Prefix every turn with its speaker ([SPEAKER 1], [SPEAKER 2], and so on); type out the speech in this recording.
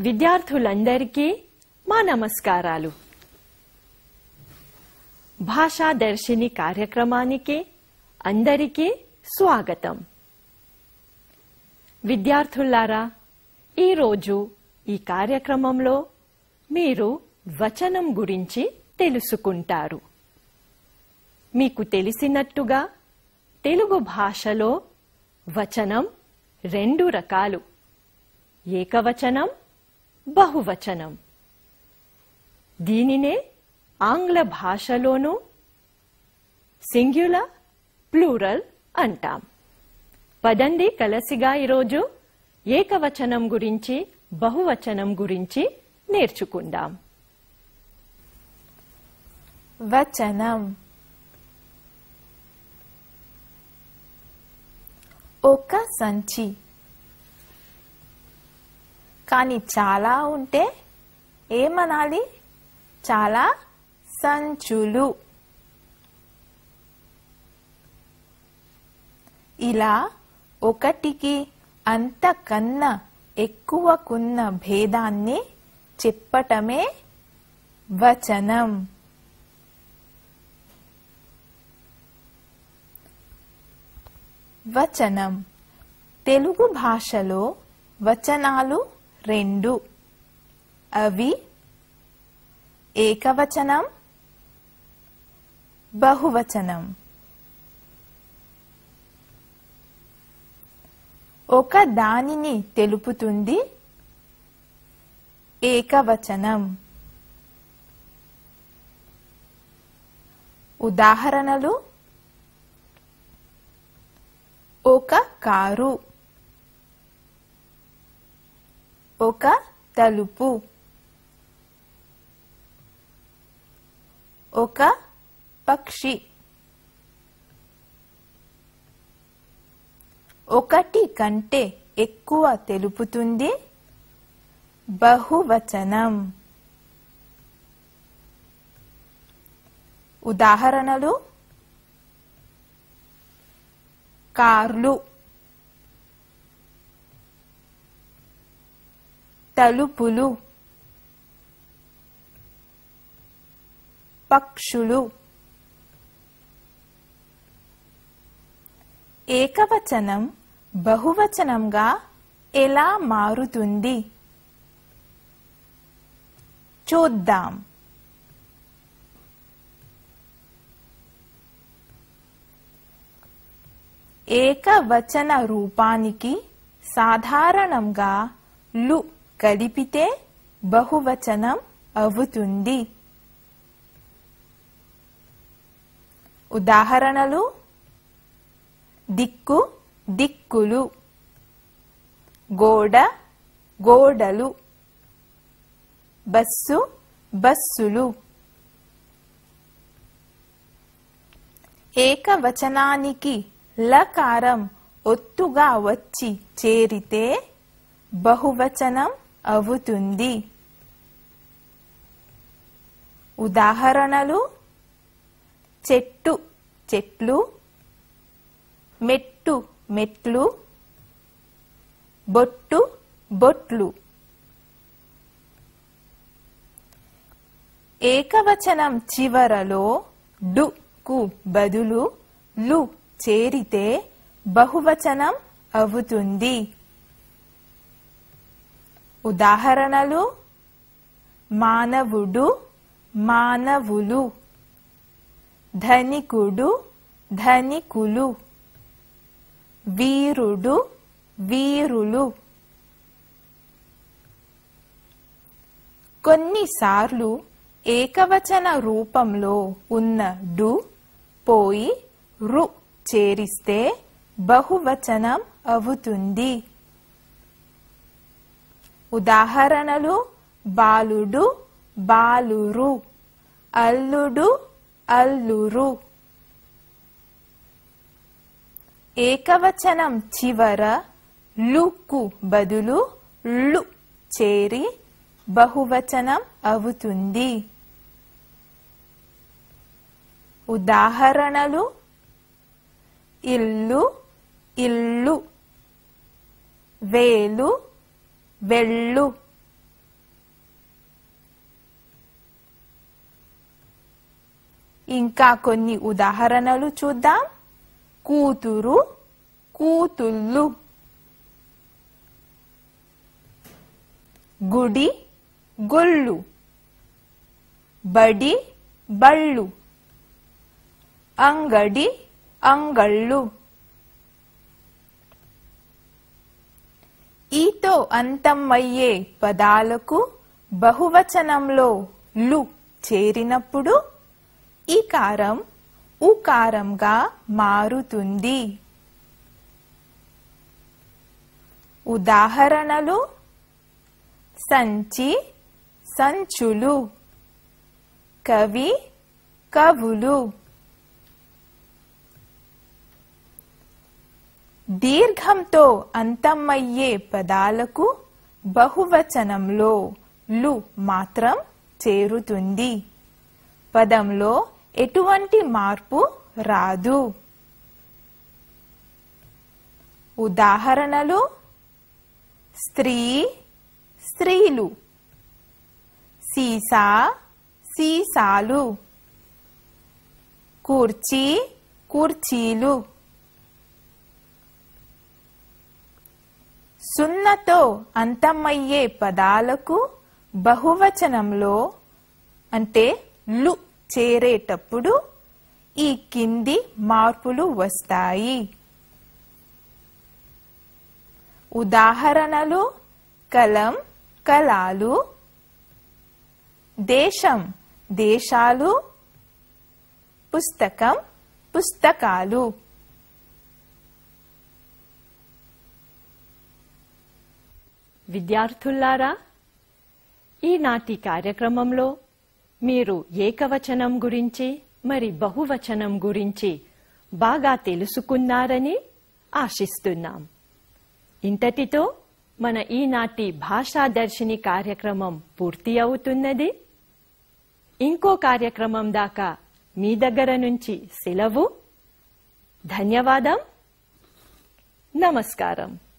[SPEAKER 1] విద్యార్థులందరికీ మా నమస్కారాలు భాషా దర్శిని కార్యక్రమానికి అందరికీ స్వాగతం విద్యార్థులారా ఈరోజు ఈ కార్యక్రమంలో మీరు వచనం గురించి తెలుసుకుంటారు మీకు తెలిసినట్టుగా తెలుగు భాషలో వచనం రెండు రకాలు ఏకవచనం బహువచనం దీనినే ఆంగ్ల భాషలోనూ సింగ్యులర్ ప్లూరల్ అంటాం పదండి కలసిగా ఈరోజు ఏకవచనం గురించి బహువచనం గురించి నేర్చుకుందాం
[SPEAKER 2] వచనం ఒక సంచి కానీ చాలా ఉంటే ఏమనాలి చాలా సంచులు ఇలా ఒకటికి అంతకన్నా ఎక్కువకున్న భేదాన్ని చెప్పటమే వచనం వచనం తెలుగు భాషలో వచనాలు రెండు అవి ఏకవచనం బహువచనం ఒక దానిని తెలుపుతుంది ఏకవచనం ఉదాహరణలు ఒక కారు ఒక తలుపు ఒక పక్షి ఒకటి కంటే ఎక్కువ తెలుపుతుంది బహువచనం ఉదాహరణలు కార్లు తలుపులు పక్షులు ఏకవచనం బహువచనంగా ఎలా మారుతుంది చూద్దాం ఏకవచన రూపానికి సాధారణంగా లు కలిపితే బహువచనం అవుతుంది ఉదాహరణలు దిక్కు దిక్కులు గోడ గోడలు బస్సు బస్సులు ఏకవచనానికి లకారం ఒత్తుగా వచ్చి చేరితే బహువచనం అవుతుంది ఉదాహరణలు చెట్టు చెట్లు మెట్టు మెట్లు బొట్టు బొట్లు ఏకవచనం చివరలో డు కు బదులు లు చేరితే బహువచనం అవుతుంది ఉదాహరణలు మానవుడు మానవులు ధనికుడు ధనికులు వీరుడు వీరులు కొన్నిసార్లు ఏకవచన రూపంలో ఉన్న డు పోయి రు చేరిస్తే బహువచనం అవుతుంది ఉదాహరణలు బాలుడు బాలురు అల్లుడు అల్లురు ఏకవచనం చివర లుకు బదులు లు చేరి బహువచనం అవుతుంది ఉదాహరణలు ఇల్లు ఇల్లు వేలు వెళ్ళు ఇంకా కొన్ని ఉదాహరణలు చూద్దాం కూతురు కూతుళ్ళు గుడి గుళ్ళు బడి బళ్ళు అంగడి అంగళ్ళు ఈతో అంతమయ్యే పదాలకు బహువచనంలో లు చేరినప్పుడు ఈ కారం ఉకారంగా మారుతుంది ఉదాహరణలు సంచి సంచులు కవి కవులు దీర్ఘంతో అంతమయ్యే పదాలకు బహువచనంలో లు మాత్రం చేరుతుంది పదంలో ఎటువంటి మార్పు రాదు ఉదాహరణలు స్త్రీ స్త్రీలు సీసా సీసాలు కుర్చీ కుర్చీలు సున్నతో అంతమయ్యే పదాలకు బహువచనంలో అంటే లు చేరేటప్పుడు ఈ కింది మార్పులు వస్తాయి ఉదాహరణలు కలం కలాలు దేశం దేశాలు పుస్తకం పుస్తకాలు
[SPEAKER 1] విద్యార్థుల్లారా ఈనాటి కార్యక్రమంలో మీరు ఏకవచనం గురించి మరి బహువచనం గురించి బాగా తెలుసుకున్నారని ఆశిస్తున్నాం ఇంతటితో మన ఈనాటి భాషా దర్శిని కార్యక్రమం పూర్తి అవుతున్నది ఇంకో కార్యక్రమం దాకా మీ దగ్గర నుంచి సెలవు ధన్యవాదం నమస్కారం